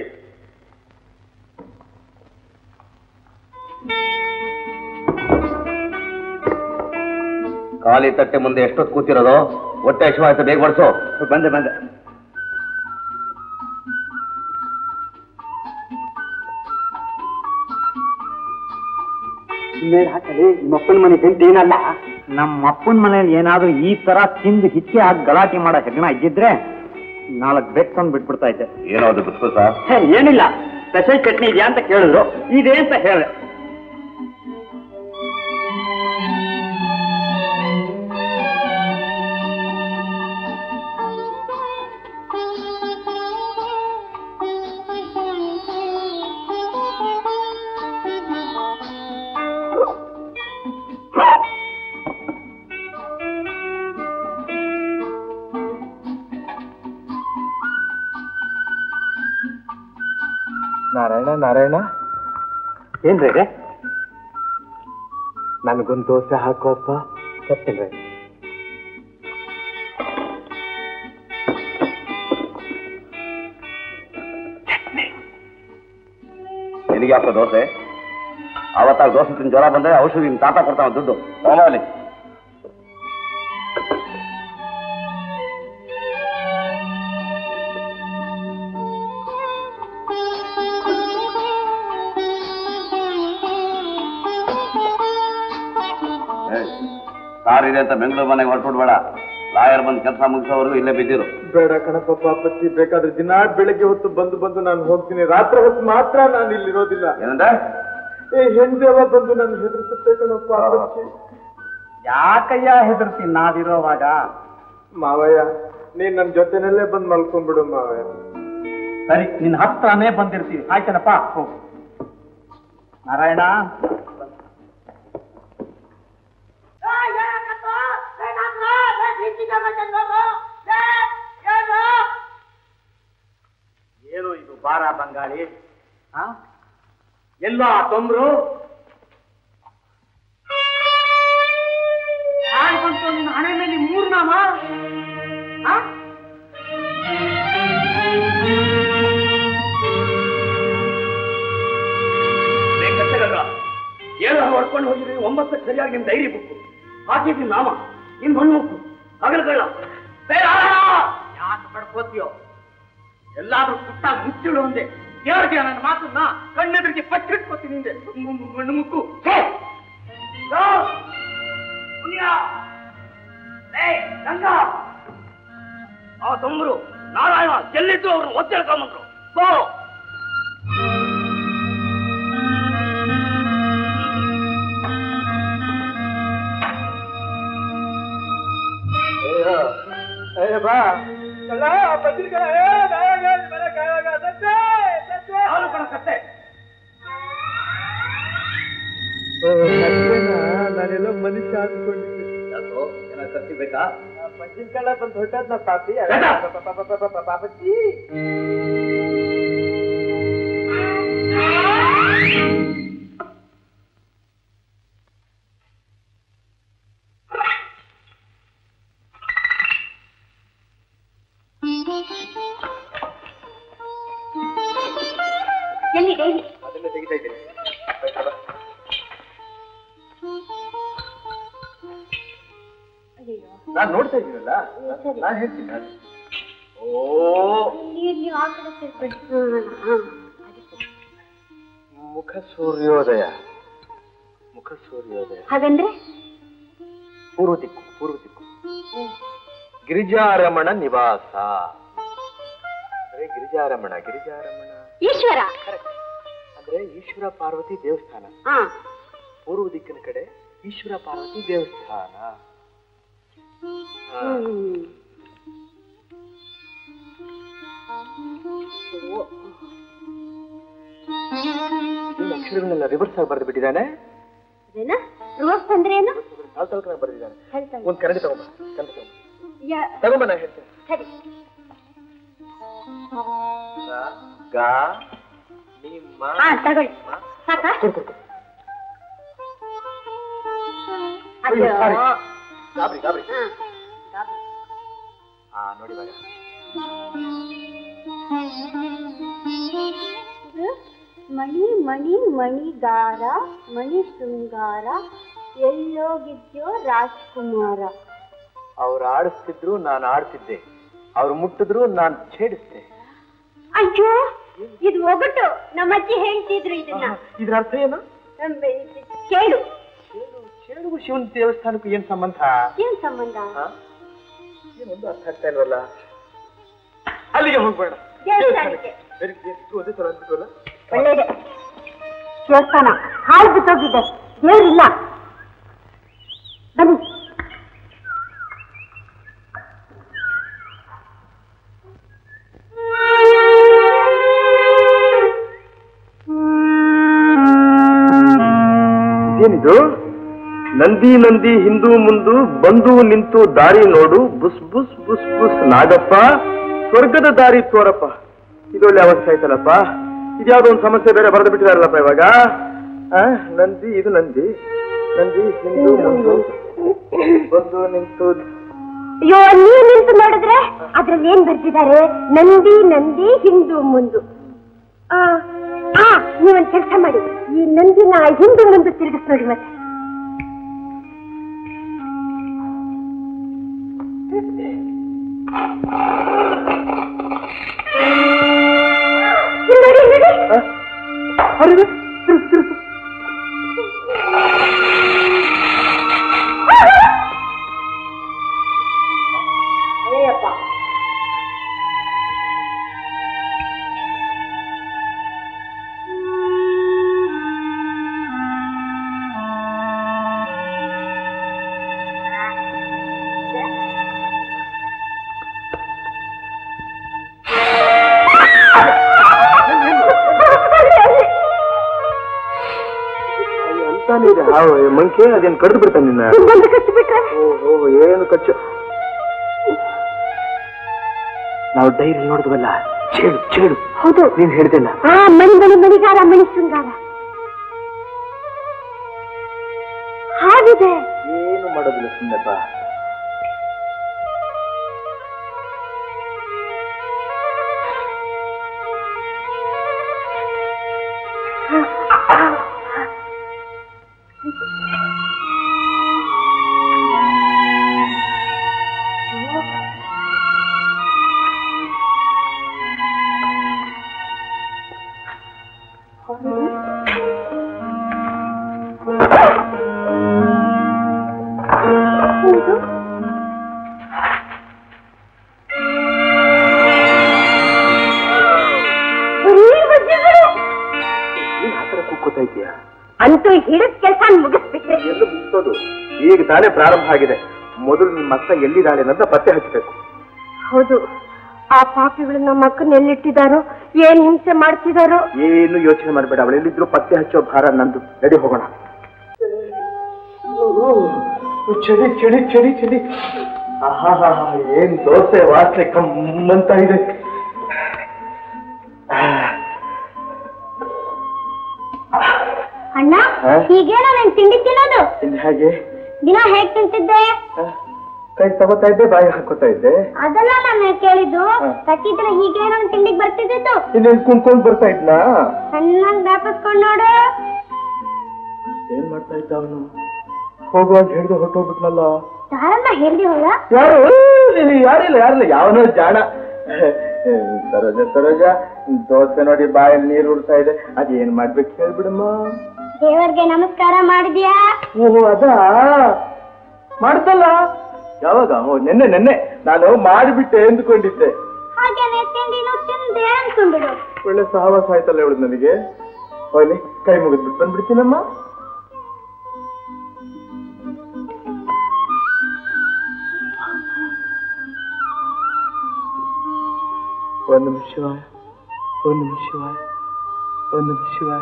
ಖಾಲಿ ತಟ್ಟೆ ಮುಂದೆ ಎಷ್ಟೊತ್ತು ಕೂತಿರೋದು ಹೊಟ್ಟೆ ಹಸಿವಾಯ್ತು ಬೇಗ ಬಡಿಸು ಬಂದೆ ಬಂದೆ ಮೇಲೆ ಹಾಕಲಿ ನಿಮ್ಮಪ್ಪನ ಮನೆ ಗಂಟೆ ಏನಲ್ಲ ನಮ್ಮ ಅಪ್ಪನ ಮನೇಲಿ ಏನಾದ್ರೂ ಈ ತರ ತಿಂದು ಹಿಚ್ಚಿ ಹಾಕಿ ಗಲಾಟೆ ಮಾಡೋ ಹೆಗ್ಗಣ ಇದ್ದಿದ್ರೆ ನಾಲ್ಕು ಬೆಟ್ ತಂದು ಬಿಟ್ಬಿಡ್ತಾ ಇದ್ದೆ ಏನೋ ಅದು ಬಿಸ್ಕೋಸ ಹೇ, ಏನಿಲ್ಲ ಸ್ಪೆಷಲ್ ಚಟ್ನಿ ಇದೆಯಾ ಅಂತ ಕೇಳಿದ್ರು ಇದೆ ಅಂತ ಹೇಳಿದೆ ನಾರಾಯಣ ನಾರಾಯಣ ಏನ್ರಿ ನನಗೊಂದು ದೋಸೆ ಹಾಕೋಪ್ಪ ಗೊತ್ತಿಲ್ರಿ ನಿನಗೆ ಯಾಕೋ ದೋಸೆ ಅವತ್ತಾಗ ದೋಸೆ ತಿಂದು ಜ್ವರ ಬಂದ್ರೆ ಔಷಧಿ ನಿಮ್ ತಾತ ಕೊಡ್ತಾವ ದುಡ್ಡು ತಗೊಂಬಲ್ಲಿ ಕಾರ್ ಇದೆ ಅಂತ ಬೆಂಗಳೂರು ಮನೆಗೆ ಹೊರಟುಬಿಡ್ಬೇಡ ಲಾಯರ್ ಬಂದು ಕೆಲಸ ಮುಗಿಸೋವರೆಗೂ ಇಲ್ಲೇ ಬಿದ್ದಿರು ಬೇಡ ಕಣಪ್ಪ ಪಾಪಚ್ಚಿ ಬೇಕಾದ್ರೆ ದಿನ ಬೆಳಗ್ಗೆ ಹೊತ್ತು ಬಂದು ಬಂದು ನಾನು ಹೋಗ್ತೀನಿ ರಾತ್ರಿ ಹೊತ್ತು ಮಾತ್ರ ನಾನು ಇಲ್ಲಿರೋದಿಲ್ಲ ಏನಂದ್ರೆ ಏ ಹೆಣ್ದೇವ ಬಂದು ನಾನು ಹೆದರ್ಸುತ್ತೆ ಕಣಪ್ಪ ಪಾಪಚ್ಚಿ ಯಾಕಯ್ಯ ಹೆದರ್ತೀನಿ ನಾವಿರೋವಾಗ ಮಾವಯ್ಯ ನೀನ್ ನನ್ ಜೊತೆನಲ್ಲೇ ಬಂದು ಮಲ್ಕೊಂಡ್ಬಿಡು ಮಾವಯ್ಯ ಸರಿ ನಿನ್ನ ಹತ್ರನೇ ಬಂದಿರ್ತೀವಿ ಆಯ್ತನಪ್ಪ ಹೋಗು ನಾರಾಯಣ ಏನು ಇದು ಬಾರ ಬಂಗಾಳಿ ಆ? ಎಲ್ಲೋ ಆ ತೊಂಬ್ರು ಯಾರು ಬಂತು ನಿನ್ನ ಹಣೆ ಮೇಲೆ ಮೂರು ನಾಮ ಆ? ಏನು ಹೊಡ್ಕೊಂಡು ಹೋಗಿದ್ರಿ ಒಂಬತ್ತಕ್ಕೆ ಸರಿಯಾಗಿ ನಿಮ್ ಡೈರಿ ಬುಕ್ ಹಾಕಿದ್ವಿ ನಾಮ ನಿಮ್ ಮಣ್ಣು ಮುಕ್ಕು ಹಗಲುಗಳ ಯಾಕೆ ಪಡ್ಕೋತೀಯೋ ಎಲ್ಲಾದ್ರೂ ಪುಟ್ಟ ಮುಚ್ಚಿಡು ಒಂದೆ ಕೇಳ್ತೀಯ ನನ್ನ ಮಾತನ್ನ ಕಣ್ಣೆದುರಿಗೆ ಪಚ್ಚಿಟ್ಕೋತೀನಿ ಹಿಂದೆ ಮಣ್ಣು ಮುಕ್ಕು ಛೇ! ಯೋ! ಪುಣ್ಯ! ಏಯ್, ಗಂಗಾ! ಆ ತೊಂಬರು ನಾರಾಯಣ ಎಲ್ಲಿದ್ದು ಅವ್ರನ್ನ ಒತ್ತೇಳ್ಕೊಂಬಂದ್ರು ಬೋ ಅಯ್ಯ ಬಾ ಅಲ್ಲ ಬದ್ರಿಕಾಯಿ, ಏ, ನಾರಾಯಣ, ನಿಮ್ ಮನೆ ಕಾಯಾಗ, ಸತ್ಯ, ಸತ್ಯ. ಯಾರು ಕಣ ಕತ್ತೆ ಓ, ಸತ್ಯನಾ? ನಾನೆಲ್ಲೋ ಮನುಷ್ಯ ಅಂದ್ಕೊಂಡಿದ್ದೆ ಯಾಕೋ ಏನಾದ್ರು ಕತ್ತಿಬೇಕಾ ಪಂಚಿನ ಕಳ್ಳ ಬಂದು ಹೊಟ್ಟದ್ನ ಪಾಪಿ ಬೇಡ. ಪಾಪಚ್ಚಿ ಎಲ್ಲಿ ಡೈಲಿ ಅದನ್ನ ತೆಗಿತಾ ಇದ್ದೀನಿ ನಾನ್ ನೋಡ್ತಾ ಇದ್ದೀನಲ್ಲ ನಾನ್ ಹೇಳ್ತೀನಿ ನಾನು. ಓ ನೀರ್ ನೀವು ಆ ಕಡೆ ಸೇರ್ಕೊಳ್ಳಿ. ಹ್ಮ್, ಹ್ಮ್. ಮುಖ ಸೂರ್ಯೋದಯ ಮುಖ ಸೂರ್ಯೋದಯ ಹಾಗಂದ್ರೆ ಪೂರ್ವ ದಿಕ್ಕು ಪೂರ್ವ ದಿಕ್ಕು ಗಿರಿಜಾರಮಣ ನಿವಾಸ ಅಂದ್ರೆ ಗಿರಿಜಾರಮಣ ಗಿರಿಜಾರಮಣ ಈಶ್ವರ ಅಂದ್ರೆ ಈಶ್ವರ ಪಾರ್ವತಿ ದೇವಸ್ಥಾನ ಹಾ ಪೂರ್ವ ದಿಕ್ಕಿನ ಕಡೆ ಈಶ್ವರ ಪಾರ್ವತಿ ದೇವಸ್ಥಾನ ಹಾ. ಹ್ಮ್. ಈ ಅಕ್ಷರಗಳನ್ನೆಲ್ಲ ರಿವರ್ಸ್ ಆಗಿ ಬರೆದು ಬಿಟ್ಟಿದ್ದಾನೆ ಅದೇನ ರಿವರ್ಸ್ ಅಂದ್ರೆ ಏನು ಸಾಲ್ ಸಾಲ್ಕನಾಗಿ ಬರೆದಿದ್ದಾನೆ ಹೇಳ್ತಾನೆ ಒಂದ್ ಕನ್ನಡಿ ತಗೊಂಬ ಕನ್ನಡಿ ತಗೊಂಬ ಯಾ- ತಗೊಂಬ ನಾ ಹೇಳ್ತೇನೆ ಸರಿ ಗ ನಿಮ್ಮ ಹಾ ತಗೊಳ್ಳಿ ಸಾಕಾ ಕೊಡು, ಕೊಡು, ಕೊಡು. ಅಯ್ಯೋ ಗಾಬರಿ ಗಾಬರಿ ಹಾ. ಹಾ ನೋಡಿ ಇವಾಗ ಇದು ಮಣಿ ಮಣಿ ಮಣಿಗಾರ ಮಣಿ ಶೃಂಗಾರ ಎಲ್ಲೋಗಿದ್ಯೋ ರಾಜ್ಕುಮಾರ ಅವ್ರು ಆಡಿಸ್ತಿದ್ರು ನಾನು ಆಡ್ತಿದ್ದೆ ಅವ್ರು ಮುಟ್ಟಿದ್ರು ನಾನು ಛೇಡಿಸ್ದೆ ಅಯ್ಯೋ ಇದು ಒಗಟು ನಮ್ಮ ಅಜ್ಜಿ ಹೇಳ್ತಿದ್ರು ಇದನ್ನ ಇದ್ರ ಅರ್ಥ ಏನು ನಮ್ ಇದು ಕೇಳು ಚೇಳುಗೂ ಶಿವನ ದೇವಸ್ಥಾನಕ್ಕೂ ಏನ್ ಸಂಬಂಧ ಏನ್ ಸಂಬಂಧ ಹಾ? ಏನೊಂದು ಅರ್ಥ ಆಗ್ತಾ ಇಲ್ವಲ್ಲ ಅಲ್ಲಿಗೆ ಹೋಗ್ಬೇಡ ದೇವಸ್ಥಾನಕ್ಕೆ ಬೇರೆ ಇದು ಒಂದೇ ಸಲ ಅಂದ್ಬಿಟ್ವಲ್ಲ ಒಳ್ಳೇದೆ ದೇವಸ್ಥಾನ ಹಾಳು ಬಿದ್ದೋಗಿದೆ ದೇವ್ರಿಲ್ಲ ಬನ್ನಿ ಇದೇನಿದು ನಂದಿ ನಂದಿ ಹಿಂದೂ ಮುಂದು ಬಂದು ನಿಂತು ದಾರಿ ನೋಡು ಬುಸ್ ಬುಸ್ ಬುಸ್ ಬುಸ್ ನಾಗಪ್ಪ ಸ್ವರ್ಗದ ದಾರಿ ತೋರಪ್ಪ ಇದೊಳ್ಳೆ ಅವಸ್ಥೆ ಆಯ್ತಲ್ಲಪ್ಪ ಇದ್ಯಾವುದೋ ಒಂದು ಸಮಸ್ಯೆ ಬೇರೆ ಬರೆದು ಬಿಟ್ಟಿದಾರಲ್ಲಪ್ಪ ಇವಾಗ ಆ, ನಂದಿ ಇದು ನಂದಿ ನಂದಿ ಹಿಂದೂ ಮುಂದು ಬಂದು ನಿಂತು ಅಯ್ಯೋ ನೀವ್ ನಿಂತು ನೋಡಿದ್ರೆ ಅದ್ರಲ್ಲಿ ಏನ್ ಬರ್ತಿದ್ದಾರೆ ನಂದಿ ನಂದಿ ಹಿಂದು ಮುಂದು ಆ, ಆ, ನೀವೊಂದ್ ಕೆಲಸ ಮಾಡಿ ಈ ನಂದಿನ ಹಿಂದು ಮುಂದೆ ತಿರುಗಿಸ್ ನೋಡಿ ಮತ್ತೆ ಇಲ್ಲಿ ನೋಡಿ, ಇಲ್ಲಿ ನೋಡಿ. ಆ? ಅರೆ, ತಿರ್ಗು, ತಿರ್ಗು. ಅಯ್ಯೋ, ಅಂತಾನೆ ಇದೆ ಹಾವು ಮಂಕೆ ಅದೇನು ಕಡ್ದು ಬಿಡ್ತಾನೆ ನಿನ್ನ ಬಂದು ಕಚ್ಚಿಬಿಟ್ರೆ ಓಹೋ ಏನು ಕಚ್ಚು ನಾವು ಡೈರಿ ನೋಡಿದ್ವಲ್ಲ ಚೇಳು ಚೇಳು ಹೌದು ನೀನ್ ಹೇಳ್ದಿಲ್ಲ ಆ ಮಣಿ ಮಣಿ ಮಣಿಗಾರ ಮಣಿ ಶೃಂಗಾರ ಹಾಗಿದೆ ಏನು ಮಾಡೋದಿಲ್ಲ ಸುಮ್ಮನೆ ಬಾ ಹೌದು ಬರೀ ಬಜ್ಜಿಗಳು. ನೀನ್ ಆ ಥರ ಕೂಗ್ಕೋತಾ ಇದೀಯಾ ಅಂತೂ ಹಿಡಿದ ಕೆಲಸ ಮುಗಿಸ್ಬಿಟ್ರೆ ಎಲ್ಲ ಮುಗಿಸೋದು ಈಗ ತಾನೇ ಪ್ರಾರಂಭ ಆಗಿದೆ ಮೊದಲು ನಿಮ್ಮ ಅಕ್ಕ ಎಲ್ಲಿದ್ದಾಳೆ ಅಂತ ಪತ್ತೆ ಹಚ್ಚಬೇಕು ಹೌದು ಆ ಪಾಪಿಗಳು ನಮ್ಮ ಅಕ್ಕನ ಎಲ್ಲಿಟ್ಟಿದಾರೋ ಏನ್ ಹಿಂಸೆ ಮಾಡ್ತಿದಾರೋ ಏನು ಯೋಚನೆ ಮಾಡಬೇಡ ಅವಳು ಎಲ್ಲಿದ್ರು ಪತ್ತೆ ಹಚ್ಚೋ ಭಾರ ನಂದು ನಡಿ ಹೋಗೋಣ ಚಳಿ ಚಳಿ ಚಳಿ ಚಳಿ ಆಹಾ ಏನ್ ದೋಸೆ ವಾಸನೆ ಕಮ್ಮಂತ ಇದೆ ಅಣ್ಣ ಹಾ? ಹೀಗೇನೋ ನನ್ ತಿಂಡಿ ತಿನ್ನೋದು ಇಲ್ಲಿ ಹಾಗೆ ದಿನ ಹೇಗ್ ತಿಂತಿದ್ದೆ ಆ, ಕೈ ತಗೋತಾ ಇದ್ದೆ ಬಾಯಿ ಹಾಕೋತಾ ಇದ್ದೆ ಅದಲ್ಲ ನಾನು ಕೇಳಿದ್ದು ಹಾ. ಕಟ್ಟಿದ್ರೆ ಹೀಗೇನೋ ನನ್ ತಿಂಡಿಗೆ ಬರ್ತಿದ್ದಿತ್ತು ಇನ್ನೇನ್ ಕುಂತ್ಕೊಂಡ್ ಬರ್ತಾ ಇದ್ನಾ ಚೆನ್ನಾಗ್ ವ್ಯಾಪಸ್ಕೊಂಡ್ ನೋಡು ಏನ್ ಮಾಡ್ತಾ ಇದ್ದ ಅವನು ಹೋಗುವಾಗ ಹಿಡಿದು ಹೊಟ್ಟೋಗ್ಬಿಟ್ನಲ್ಲ ಯಾರನ್ನ ಹೇಳ್ದಿ ಹೊಲ ಯಾರು ಇಲ್ಲಿ ಯಾರಿಲ್ಲ ಯಾರಿಲ್ಲ ಯಾವನೋ ಜಾಣ ಸರೋಜ ಸರೋಜ ದೋಸೆ ನೋಡಿ ಬಾಯಲ್ಲಿ ನೀರು ಉಡ್ತಾ ಇದೆ ಅದೇನ್ ಮಾಡ್ಬೇಕು ಹೇಳ್ಬಿಡಮ್ಮ ದೇವರಿಗೆ ನಮಸ್ಕಾರ ಮಾಡಿದ್ಯಾ ಓಹೋ ಅದಾ ಮಾಡ್ತಲ್ಲ ಯಾವಾಗ ಓ ನೆನ್ನೆ ನೆನ್ನೆ ನಾನು ಮಾಡಿಬಿಟ್ಟೆ ಎಂದುಕೊಂಡಿದ್ದೆ ಹಾಗೇನೆ ತಿಂಡಿನೂ ತಿಂದೆ ಅನ್ಕೊಂಡ್ಬಿಡು ಒಳ್ಳೆ ಸಹವಾಸ ಆಯ್ತಲ್ಲ ಇವಳು ನನಗೆ ಹೋಗ್ಲಿ ಕೈ ಮುಗಿದ್ಬಿಟ್ಟು ಬಂದ್ಬಿಡ್ತೀನಮ್ಮ ಒಂದು ನಿಮಿಷ ಶಿವಾಯ ಒಂದು ನಿಮಿಷ ಶಿವಾಯ ಒಂದು ನಿಮಿಷ ಶಿವಾಯ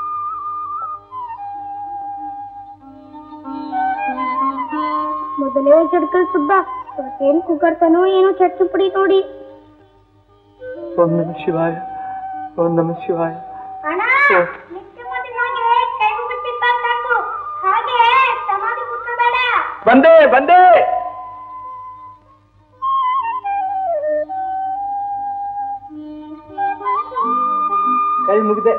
ಮೊದಲೇ ಚಡ್ಕಲ್ ಸುಬ್ಬ ಏನ್ ಕುಕ್ಕರ್ತಾನೋ ಏನೋ ಚಟ್ಟಿ ಪುಡಿ ನೋಡಿ ಒಂದು ನಿಮಿಷ ಶಿವಾಯ ಒಂದು ನಿಮಿಷ ಶಿವಾಯ ಅಣ್ಣ ನಿತ್ಯ ಮೊದಲಾಗೆ ಕೈ ಮುಗಿತಿದ್ದ ಸಾಕು ಹಾಗೆ ಸಮಾಧಿ ಕೂತ್ಕೋಬೇಡ ಬಂದೆ ಬಂದೆ ಕೈ ಮುಗಿದೆ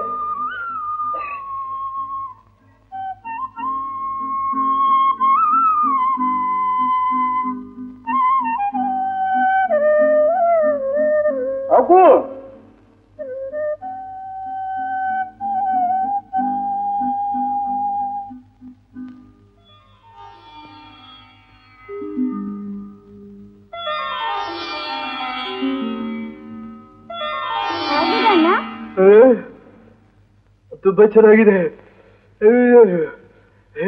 ಅಪ್ಪು ಹೌದಣ್ಣ ಏ, ತುಂಬಾ ಚೆನ್ನಾಗಿದೆ ಏ, ಏ,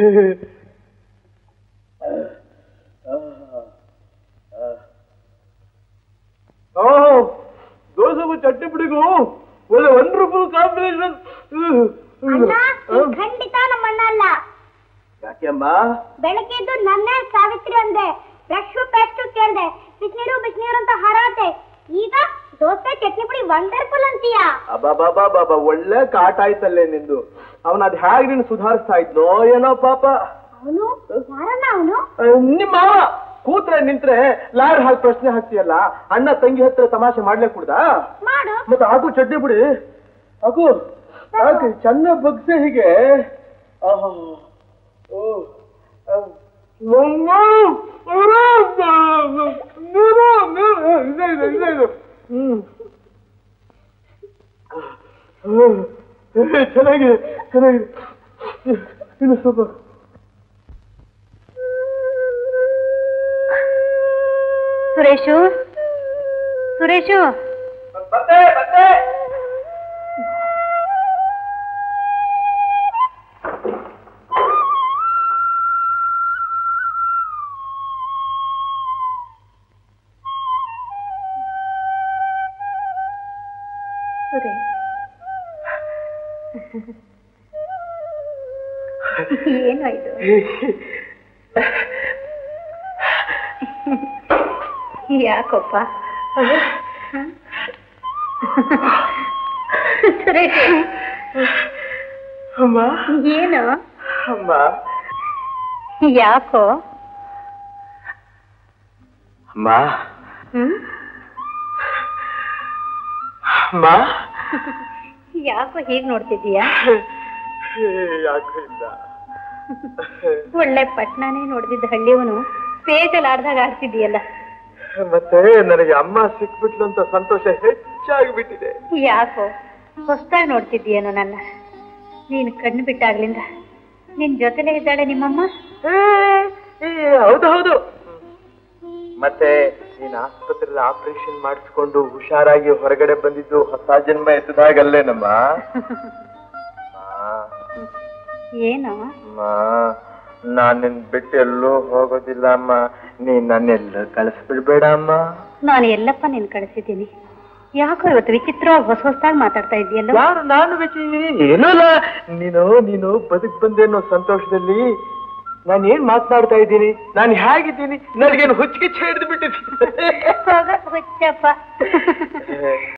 ಆ, ದೋಸೆಗೂ ಚಟ್ನಿ ಪುಡಿಗೂ ಒಳ್ಳೆ ವಂಡರ್ಫುಲ್ ಕಾಂಬಿನೇಷನ್ ಅಣ್ಣ ನೀನ್ ಖಂಡಿತ ನಮ್ಮ ಅಣ್ಣ ಅಲ್ಲ ಯಾಕೆಮ್ಮ ಬೆಳಗ್ಗೆ ಎದ್ದು ನನ್ನೇ ಸಾವಿತ್ರಿ ಅಂದೆ ಬ್ರಷ್ ಪೇಸ್ಟ್ ಕೇಳ್ದೆ ಬಿಸಿನೀರು ಬಿಸಿನೀರು ಅಂತ ಹರಾತೆ ಈಗ ದೋಸೆ ಚಟ್ನಿ ಪುಡಿ ವಂಡರ್ಫುಲ್ ಅಂತೀಯಾ ಅಬ್ಬಾಬಾಬಾಬಾ ಒಳ್ಳೆ ಕಾಟ ಆಯ್ತಲ್ಲೇ ನಿಂದು ಅವನ ಅದ್ ಹೇಗ್ ನೀನು ಸುಧಾರಿಸ್ತಾ ಇದ್ನೋ ಏನೋ ಪಾಪ ಅವನು ಯಾರಣ್ಣ ಅವನು ಅಹ್, ನಿಮ್ಮ ಮಾವ ಕೂತ್ರೆ ನಿಂತ್ರೆ ಲಾಯರ್ ಹಾಕಿ ಪ್ರಶ್ನೆ ಹಾಕ್ತೀಯಲ್ಲ ಅಣ್ಣ ತಂಗಿ ಹತ್ರ ತಮಾಷೆ ಮಾಡ್ಲೇ ಕುಡ್ದಾ ಮಾಡು ಮತ್ತೆ ಹಾಕು ಚಡ್ಡಿ ಬಿಡಿ ಹಾಕು ಹಾಕಿ ಚೆನ್ನಾಗ್ ಬಗ್ಸೆ ಹೀಗೆ ಆಹಾ. ಓ ಅಹ್. ಮಮ್ಮ. ನೀರು, ನೀರು. ಇದೆ, ಇದೆ, ಇದೆ, ಇದೆ. ಹ್ಮ್ ಹ್ಮ್. ಏ, ಚೆನ್ನಾಗಿದೆ ಚೆನ್ನಾಗಿದೆ ಇನ್ನು ಸ್ವಲ್ಪ ಸುರೇಶು ಸುರೇಶು ಮತ್ತೆ ಮತ್ತೆ ಸುರೇಶ್ ಏನು ಇದು ಯಾಕಪ್ಪ ಸುರೇಶ್ ಅಮ್ಮ ಏನು ಅಮ್ಮ ಯಾಕೋ ಅಮ್ಮ ಹ್ಮ್ ಅಮ್ಮ ಯಾಕೋ ಹೀಗ್ ನೋಡ್ತಿದೀಯಾ ಯಾಕೂ ಇಲ್ಲ ಒಳ್ಳೆ ಪಟ್ನಾನೇ ನೋಡ್ದಿದ್ದ ಹಳ್ಳಿಯವನು ಪೇಜಲ್ಲಿ ಆಡ್ದಾಗ ಆಡ್ತಿದೀಯಲ್ಲ ಮತ್ತೆ ನನಗೆ ಅಮ್ಮ ಸಿಕ್ಬಿಟ್ಲು ಅಂತ ಸಂತೋಷ ಹೆಚ್ಚಾಗಿ ಬಿಟ್ಟಿದೆ ಯಾಕೋ ಹೊಸ್ದಾಗಿ ನೋಡ್ತಿದ್ದೀಯೇನೋ ನನ್ನ ನೀನು ಕಣ್ಣು ಬಿಟ್ಟಾಗ್ಲಿಂದ ನಿನ್ ಜೊತೆಲೇ ಇದ್ದಾಳೆ ನಿಮ್ಮಮ್ಮ ಹೌದು ಹೌದು ಮತ್ತೆ ನೀನ್ ಆಸ್ಪತ್ರೆಯಲ್ಲಿ ಆಪರೇಷನ್ ಮಾಡಿಸ್ಕೊಂಡು ಹುಷಾರಾಗಿ ಹೊರಗಡೆ ಬಂದಿದ್ದು ಹೊಸ ಜನ್ಮ ಎತ್ತದಾಗಲ್ಲೇನಮ್ಮ ಏನು ಅಮ್ಮ ನಾನ್ ನಿನ್ ಬಿಟ್ಟು ಎಲ್ಲೂ ಹೋಗೋದಿಲ್ಲ ಅಮ್ಮ ನೀನ್ ನನ್ನೆಲ್ಲ ಕಳಿಸ್ಬಿಡ್ಬೇಡ ಅಮ್ಮ ನಾನು ಎಲ್ಲಪ್ಪ ನೀನ್ ಕಳಿಸಿದ್ದೀನಿ ಯಾಕೋ ಇವತ್ತು ವಿಚಿತ್ರವಾಗಿ ಹೊಸ ಹೊಸದಾಗಿ ಮಾತಾಡ್ತಾ ಇದೆಯಲ್ಲ ಯಾರು ನಾನು ಬೇಕಿ ಏನೂ ಇಲ್ಲ ನೀನು ನೀನು ಬದುಕ್ ಬಂದೆ ಅನ್ನೋ ಸಂತೋಷದಲ್ಲಿ ನಾನು ಏನ್ ಮಾತನಾಡ್ತಾ ಇದ್ದೀನಿ ನಾನು ಹೇಗಿದ್ದೀನಿ ನನಗೇನು ಹುಚ್ಚಿಗೆ ಹಿಡಿದು ಬಿಟ್ಟಿದ್ದೀನಿ ಹುಚ್ಚಪ್ಪ